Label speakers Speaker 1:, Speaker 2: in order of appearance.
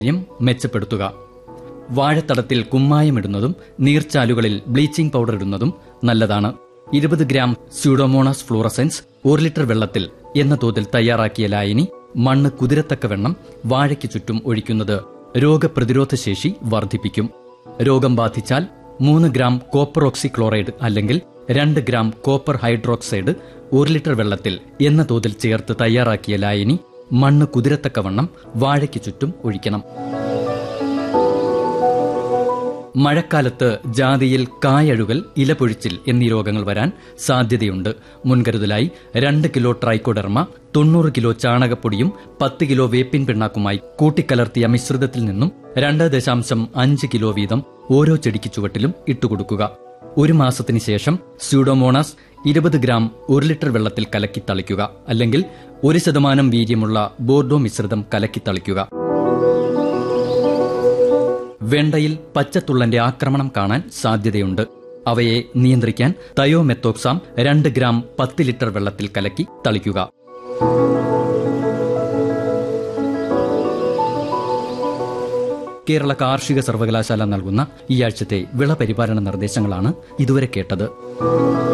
Speaker 1: യം മെച്ചപ്പെടുത്തുക വാഴത്തടത്തിൽ കുമ്മായമിടുന്നതും നീർച്ചാലുകളിൽ bleaching powder ഇടുന്നതും നല്ലതാണ് ഇരുപത് ഗ്രാം സ്യൂഡോമോണാസ് ഫ്ലൂറസെൻസ് ഒരു ലിറ്റർ വെള്ളത്തിൽ എന്ന തോതിൽ തയ്യാറാക്കിയ ലായനി മണ്ണ് കുതിരത്തക്കവണ്ണം വാഴയ്ക്ക് ചുറ്റും ഒഴിക്കുന്നത് രോഗപ്രതിരോധ ശേഷി വർദ്ധിപ്പിക്കും രോഗം ബാധിച്ചാൽ മൂന്ന് ഗ്രാം കോപ്പർ ഓക്സിക്ലോറൈഡ് അല്ലെങ്കിൽ രണ്ട് ഗ്രാം കോപ്പർ ഹൈഡ്രോക്സൈഡ് ഒരു ലിറ്റർ വെള്ളത്തിൽ എന്ന തോതിൽ ചേർത്ത് തയ്യാറാക്കിയ ലായനി മണ്ണ് കുതിരത്തക്കവണ്ണം വാഴയ്ക്ക് ചുറ്റും ഒഴിക്കണം മഴക്കാലത്ത് ജാതിയിൽ കായഴുകൽ ഇലപൊഴിച്ചിൽ എന്നീ രോഗങ്ങൾ വരാൻ സാധ്യതയുണ്ട് മുൻകരുതലായി രണ്ട് കിലോ ട്രൈക്കോഡെർമ തൊണ്ണൂറ് കിലോ ചാണകപ്പൊടിയും പത്ത് കിലോ വേപ്പിൻ പിണ്ണാക്കുമായി കൂട്ടിക്കലർത്തിയ മിശ്രിതത്തിൽ നിന്നും രണ്ട് ദശാംശം അഞ്ച് കിലോ വീതം ഓരോ ചെടിക്ക് ചുവട്ടിലും ഇട്ടുകൊടുക്കുക ഒരു മാസത്തിന് ശേഷം സ്യൂഡോമോണാസ് ഇരുപത് ഗ്രാം ഒരു ലിറ്റർ വെള്ളത്തിൽ കലക്കി തളിക്കുക അല്ലെങ്കിൽ ഒരു ശതമാനം വീര്യമുള്ള ബോർഡോ മിശ്രിതം കലക്കി തളിക്കുക വെണ്ടയിൽ പച്ചത്തുള്ളന്റെ ആക്രമണം കാണാൻ സാധ്യതയുണ്ട് അവയെ നിയന്ത്രിക്കാൻ തയോമെത്തോക്സാം രണ്ട് ഗ്രാം പത്ത് ലിറ്റർ വെള്ളത്തിൽ കലക്കി തളിക്കുക കേരള കാർഷിക സർവകലാശാല നൽകുന്ന ഈ ആഴ്ചത്തെ വിള പരിപാലന നിർദ്ദേശങ്ങളാണ് ഇതുവരെ കേട്ടത്